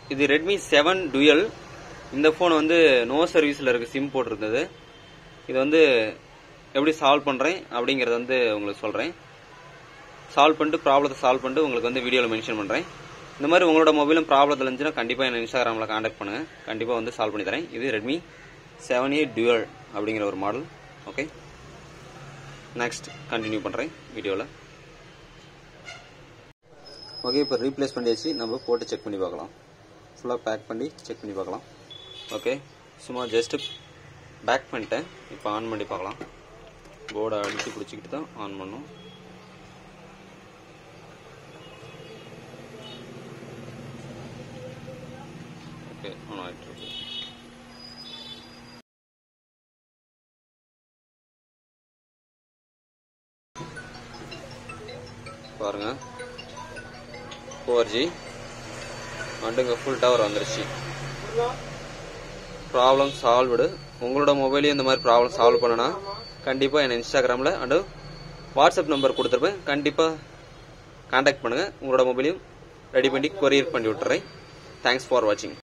இது Redmi seven dual இந்த phone வந்து நோ சர்வீஸில் இருக்க சிம் போட்டிருந்தது இது வந்து எப்படி சால்வ் பண்ணுறேன் அப்படிங்கிறத வந்து உங்களுக்கு சொல்கிறேன் சால்வ் பண்ணிட்டு ப்ராப்ளத்தை சால்வ் பண்ணிட்டு உங்களுக்கு வந்து வீடியோவில் மென்ஷன் பண்ணுறேன் இந்த மாதிரி உங்களோட மொபைலும் ப்ராப்ளத்தில் இருந்துச்சுன்னா கண்டிப்பாக என்ன இன்ஸ்டாகிராமில் காண்டாக்ட் பண்ணுங்கள் கண்டிப்பாக வந்து சால்வ் பண்ணி தரேன் இது ரெட்மி செவன் ஏ டுவல் அப்படிங்கிற ஒரு மாடல் ஓகே நெக்ஸ்ட் கண்டினியூ பண்ணுறேன் வீடியோவில் ஓகே இப்போ ரீப்ளேஸ் பண்ணியாச்சு நம்ம போட்டு செக் பண்ணி பார்க்கலாம் ஃபுல்லாக பேக் பண்ணி செக் பண்ணி பார்க்கலாம் ஓகே சும்மா ஜஸ்ட்டு பேக் பண்ணிட்டேன் இப்போ ஆன் பண்ணி பார்க்கலாம் போர்டை அடித்து பிடிச்சிக்கிட்டு தான் ஆன் பண்ணும் ஓகே ஆன் ஆகிட்டு இருக்கு பாருங்க ஃபோர் ஜி அண்டுங்க ஃபுல் டவர் வந்துருச்சு ப்ராப்ளம் சால்வ்டு உங்களோட மொபைலையும் இந்த மாதிரி ப்ராப்ளம் சால்வ் பண்ணனா கண்டிப்பாக என்னை இன்ஸ்டாகிராமில் அண்டு வாட்ஸ்அப் நம்பர் கொடுத்துருப்பேன் கண்டிப்பாக காண்டாக்ட் பண்ணுங்கள் உங்களோட மொபைலையும் ரெடி பண்ணி கொரியர் பண்ணி விட்டுறேன் தேங்க்ஸ் ஃபார் வாட்சிங்